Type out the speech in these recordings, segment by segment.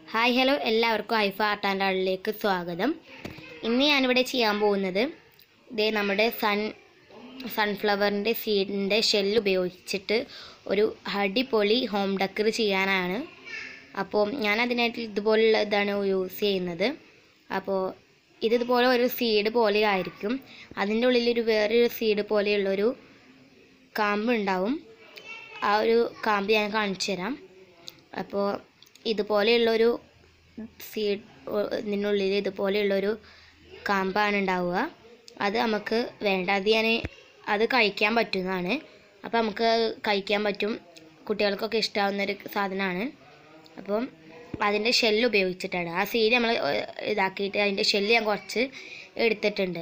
hi hello എല്ലാവർക്കും ഹൈഫ art and ആർട്ടിലേക്ക് സ്വാഗതം ഇന്ന് ഞാനിവിടെ ചെയ്യാൻ പോകുന്നത് ഇതേ നമ്മുടെ സൺ സൺഫ്ലവറിൻ്റെ സീഡിൻ്റെ ഷെല്ല് ഉപയോഗിച്ചിട്ട് ഒരു അടിപൊളി ഹോം ഡെക്കർ ചെയ്യാനാണ് അപ്പോൾ ഞാൻ അതിനായിട്ട് ഇതുപോലുള്ള ഇതാണ് യൂസ് ചെയ്യുന്നത് അപ്പോൾ ഇത് ഇതുപോലെ ഒരു സീഡ് പോലെ ആയിരിക്കും അതിൻ്റെ ഉള്ളിലൊരു വേറൊരു സീഡ് പോലെയുള്ളൊരു കാമ്പ് ഉണ്ടാവും ആ ഒരു കാമ്പ് ഞാൻ കാണിച്ചു തരാം അപ്പോൾ ഇതുപോലെയുള്ളൊരു സീഡ് ഇതിനുള്ളിൽ ഇതുപോലെയുള്ളൊരു കാമ്പാണ് ഉണ്ടാവുക അത് നമുക്ക് വേണ്ട അത് ഞാൻ അത് കഴിക്കാൻ പറ്റുന്നതാണ് അപ്പോൾ നമുക്ക് കഴിക്കാൻ പറ്റും കുട്ടികൾക്കൊക്കെ ഇഷ്ടമാവുന്നൊരു സാധനമാണ് അപ്പം അതിൻ്റെ ഷെല്ല് ഉപയോഗിച്ചിട്ടാണ് ആ സീഡ് നമ്മൾ ഇതാക്കിയിട്ട് അതിൻ്റെ ഷെല്ല് ഞാൻ കുറച്ച് എടുത്തിട്ടുണ്ട്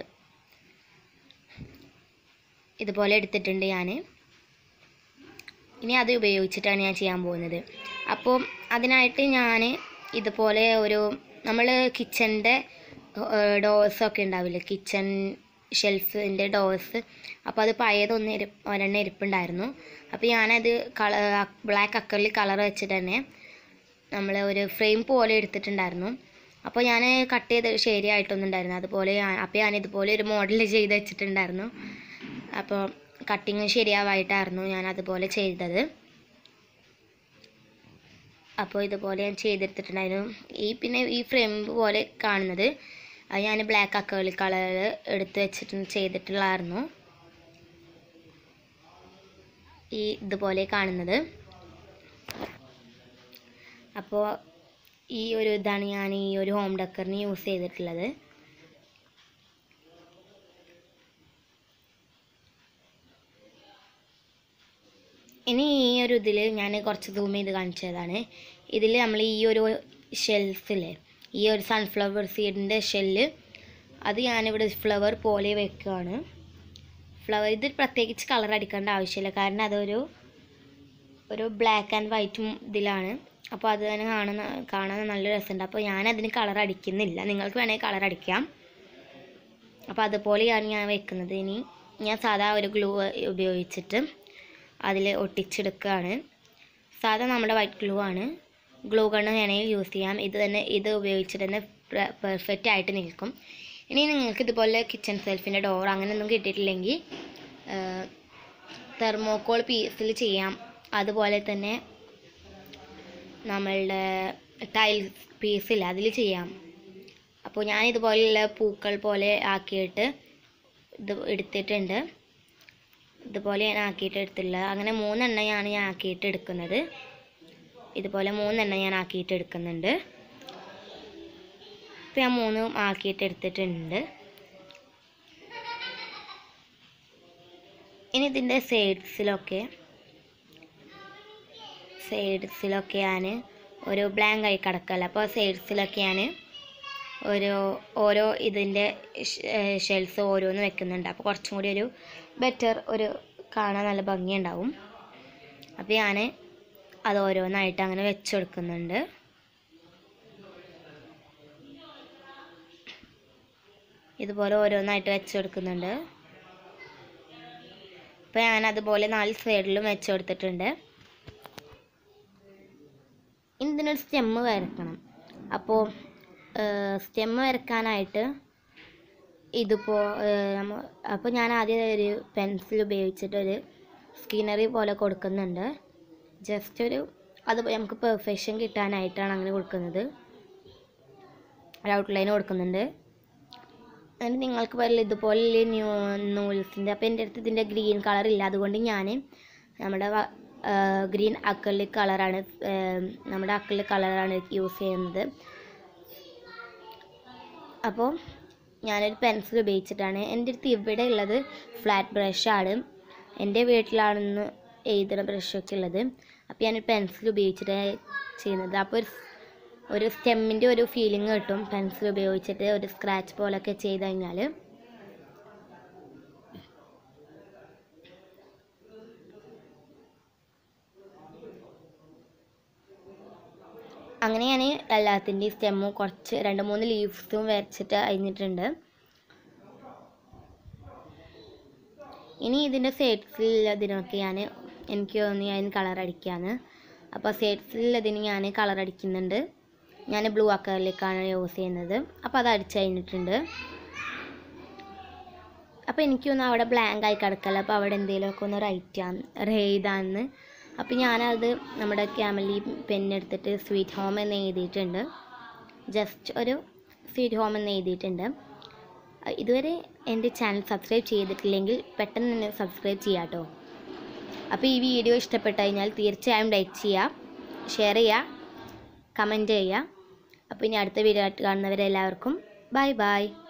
ഇതുപോലെ എടുത്തിട്ടുണ്ട് ഞാൻ ഇനി അത് ഉപയോഗിച്ചിട്ടാണ് ഞാൻ ചെയ്യാൻ പോകുന്നത് അപ്പോൾ അതിനായിട്ട് ഞാൻ ഇതുപോലെ ഒരു നമ്മൾ കിച്ചൻ്റെ ഡോഴ്സൊക്കെ ഉണ്ടാവില്ലേ കിച്ചൺ ഷെൽഫിൻ്റെ ഡോഴ്സ് അപ്പോൾ അത് പഴയതൊന്ന് ഇരി ഒരെണ്ണം ഇരിപ്പുണ്ടായിരുന്നു അപ്പോൾ ഞാനത് കള ബ്ലാക്ക് അക്കറിൽ കളർ വെച്ചിട്ട് തന്നെ നമ്മൾ ഒരു ഫ്രെയിം പോലെ എടുത്തിട്ടുണ്ടായിരുന്നു അപ്പോൾ ഞാൻ കട്ട് ചെയ്ത് ശരിയായിട്ടൊന്നും ഉണ്ടായിരുന്നു അതുപോലെ ഞാൻ- അപ്പോൾ ഞാൻ ഇതുപോലെ ഒരു മോഡൽ ചെയ്ത് വെച്ചിട്ടുണ്ടായിരുന്നു അപ്പോൾ കട്ടിങ് ശരിയാവായിട്ടായിരുന്നു ഞാൻ അതുപോലെ ചെയ്തത് അപ്പോൾ ഇതുപോലെ ഞാൻ ചെയ്തെടുത്തിട്ടുണ്ടായിരുന്നു ഈ പിന്നെ ഈ ഫ്രെയിം പോലെ കാണുന്നത് അത് ഞാൻ ബ്ലാക്ക് അക്കേളി കളർ എടുത്ത് വെച്ചിട്ട് ചെയ്തിട്ടുള്ളതായിരുന്നു ഈ ഇതുപോലെ കാണുന്നത് അപ്പോൾ ഈ ഒരു ഇതാണ് ഞാൻ ഈ ഒരു ഹോം ഡെക്കറിന് യൂസ് ചെയ്തിട്ടുള്ളത് ഇനി ഈ ഒരു ഇതിൽ ഞാൻ കുറച്ച് സൂം ചെയ്ത് കാണിച്ചതാണ് ഇതിൽ നമ്മൾ ഈ ഒരു ഷെൽസില്ലേ ഈ ഒരു സൺഫ്ലവർ സീഡിൻ്റെ ഷെല്ല് അത് ഞാനിവിടെ ഫ്ലവർ പോലെ വെക്കുകയാണ് ഫ്ലവർ ഇത് പ്രത്യേകിച്ച് കളർ അടിക്കേണ്ട ആവശ്യമില്ല കാരണം അതൊരു ഒരു ബ്ലാക്ക് ആൻഡ് വൈറ്റും ഇതിലാണ് അപ്പോൾ അത് തന്നെ കാണുന്ന കാണാൻ നല്ല രസമുണ്ട് അപ്പോൾ ഞാനതിന് കളർ അടിക്കുന്നില്ല നിങ്ങൾക്ക് വേണമെങ്കിൽ കളർ അടിക്കാം അപ്പോൾ അതുപോലെയാണ് ഞാൻ വെക്കുന്നത് ഇനി ഞാൻ സാധാ ഒരു ഗ്ലൂ ഉപയോഗിച്ചിട്ട് അതിൽ ഒട്ടിച്ചെടുക്കുകയാണ് സാധാ നമ്മുടെ വൈറ്റ് ഗ്ലൂ ആണ് ഗ്ലൂ ഗണ്ണ് വേണമെങ്കിൽ യൂസ് ചെയ്യാം ഇത് തന്നെ ഇത് ഉപയോഗിച്ചിട്ട് തന്നെ പെർഫെക്റ്റ് ആയിട്ട് നിൽക്കും ഇനി നിങ്ങൾക്ക് ഇതുപോലെ കിച്ചൺ സെൽഫിൻ്റെ ഡോർ അങ്ങനെയൊന്നും കിട്ടിയിട്ടില്ലെങ്കിൽ തെർമോക്കോൾ പീസിൽ ചെയ്യാം അതുപോലെ തന്നെ നമ്മളുടെ ടൈൽസ് പീസില്ല അതിൽ ചെയ്യാം അപ്പോൾ ഞാൻ ഇതുപോലെയുള്ള പൂക്കൾ പോലെ ആക്കിയിട്ട് ഇത് എടുത്തിട്ടുണ്ട് ഇതുപോലെ ഞാൻ ആക്കിയിട്ട് എടുത്തിട്ടുള്ളത് അങ്ങനെ മൂന്നെണ്ണയാണ് ഞാൻ ആക്കിയിട്ട് എടുക്കുന്നത് ഇതുപോലെ മൂന്നെണ്ണം ഞാൻ ആക്കിയിട്ട് എടുക്കുന്നുണ്ട് ഇപ്പം ഞാൻ മൂന്നും ആക്കിയിട്ട് എടുത്തിട്ടുണ്ട് ഇനി ഇതിൻ്റെ സൈഡ്സിലൊക്കെ സൈഡ്സിലൊക്കെ ഞാൻ ഒരു ബ്ലാങ്ക് ആയി കിടക്കല്ല അപ്പോൾ സൈഡ്സിലൊക്കെ ഞാൻ ഒരു ഓരോ ഇതിൻ്റെ ഷെൽസ് ഓരോന്ന് വെക്കുന്നുണ്ട് അപ്പോൾ കുറച്ചും കൂടി ഒരു ബെറ്റർ ഒരു കാണാൻ നല്ല ഭംഗിയുണ്ടാവും അപ്പോൾ ഞാൻ അത് ഓരോന്നായിട്ട് അങ്ങനെ വെച്ച് കൊടുക്കുന്നുണ്ട് ഇതുപോലെ ഓരോന്നായിട്ട് വെച്ച് കൊടുക്കുന്നുണ്ട് അപ്പോൾ ഞാൻ അതുപോലെ നാല് സൈഡിലും വെച്ച് കൊടുത്തിട്ടുണ്ട് ഇനി ഇതിനൊരു സ്റ്റെമ്മ് വരക്കണം അപ്പോൾ സ്റ്റെമ്മ് വരക്കാനായിട്ട് ഇതിപ്പോൾ അപ്പോൾ ഞാൻ ആദ്യം ഒരു പെൻസിൽ ഉപയോഗിച്ചിട്ട് ഒരു സ്കിനറി പോലെ കൊടുക്കുന്നുണ്ട് ജസ്റ്റ് ഒരു അത് നമുക്ക് പെർഫെക്ഷൻ കിട്ടാനായിട്ടാണ് അങ്ങനെ കൊടുക്കുന്നത് ഒരു ഔട്ട്ലൈൻ കൊടുക്കുന്നുണ്ട് എന്നിട്ട് നിങ്ങൾക്ക് വല്ല ഇതുപോലെ ന്യൂ നൂൽസിൻ്റെ അപ്പോൾ എൻ്റെ അടുത്ത് ഇതിൻ്റെ ഗ്രീൻ കളർ ഇല്ല അതുകൊണ്ട് ഞാൻ നമ്മുടെ ഗ്രീൻ അക്രലിക് കളറാണ് നമ്മുടെ അക്രലിക് കളറാണ് യൂസ് ചെയ്യുന്നത് അപ്പോൾ ഞാനൊരു പെൻസിൽ ഉപയോഗിച്ചിട്ടാണ് എൻ്റെ അടുത്ത് ഇവിടെ ഉള്ളത് ഫ്ലാറ്റ് ബ്രഷാണ് എൻ്റെ വീട്ടിലാണെന്ന് എഴുതുന്ന ബ്രഷൊക്കെ ഉള്ളത് അപ്പോൾ ഞാനൊരു പെൻസിൽ ഉപയോഗിച്ചിട്ടാണ് ചെയ്യുന്നത് അപ്പോൾ ഒരു ഒരു സ്റ്റെമ്മിൻ്റെ ഒരു ഫീലിംഗ് കിട്ടും പെൻസിൽ ഉപയോഗിച്ചിട്ട് ഒരു സ്ക്രാച്ച് പോലൊക്കെ ചെയ്ത് കഴിഞ്ഞാൽ അങ്ങനെ ഞാൻ എല്ലാത്തിൻ്റെയും സ്റ്റെമ്മും കുറച്ച് രണ്ട് മൂന്ന് ലീവ്സും വരച്ചിട്ട് കഴിഞ്ഞിട്ടുണ്ട് ഇനി ഇതിൻ്റെ സൈഡ്സിൽ അതിനൊക്കെ ഞാൻ എനിക്ക് തോന്നി അതിന് കളർ അടിക്കാന്ന് അപ്പോൾ സൈഡ്സിൽ അതിന് ഞാൻ കളർ അടിക്കുന്നുണ്ട് ഞാൻ ബ്ലൂ അക്കറിലേക്കാണ് യൂസ് ചെയ്യുന്നത് അപ്പോൾ അത് അടിച്ച് കഴിഞ്ഞിട്ടുണ്ട് അപ്പോൾ എനിക്കൊന്ന് അവിടെ ബ്ലാങ്ക് ആയി കിടക്കല്ല അപ്പോൾ അവിടെ എന്തെങ്കിലുമൊക്കെ ഒന്ന് റൈറ്റ് ചെയ്യാൻ എഴുതാന്ന് അപ്പോൾ ഞാനത് നമ്മുടെ ക്യാമലി പെന്നെടുത്തിട്ട് സ്വീറ്റ് ഹോം എന്ന് എഴുതിയിട്ടുണ്ട് ജസ്റ്റ് ഒരു സ്വീറ്റ് ഹോം എന്ന് എഴുതിയിട്ടുണ്ട് ഇതുവരെ എൻ്റെ ചാനൽ സബ്സ്ക്രൈബ് ചെയ്തിട്ടില്ലെങ്കിൽ പെട്ടെന്ന് തന്നെ സബ്സ്ക്രൈബ് ചെയ്യാം കേട്ടോ അപ്പോൾ ഈ വീഡിയോ ഇഷ്ടപ്പെട്ട് കഴിഞ്ഞാൽ തീർച്ചയായും ലൈക്ക് ചെയ്യുക ഷെയർ ചെയ്യുക കമൻറ്റ് ചെയ്യുക അപ്പോൾ ഇനി അടുത്ത വീഡിയോ ആയിട്ട് കാണുന്നവരെല്ലാവർക്കും ബൈ ബൈ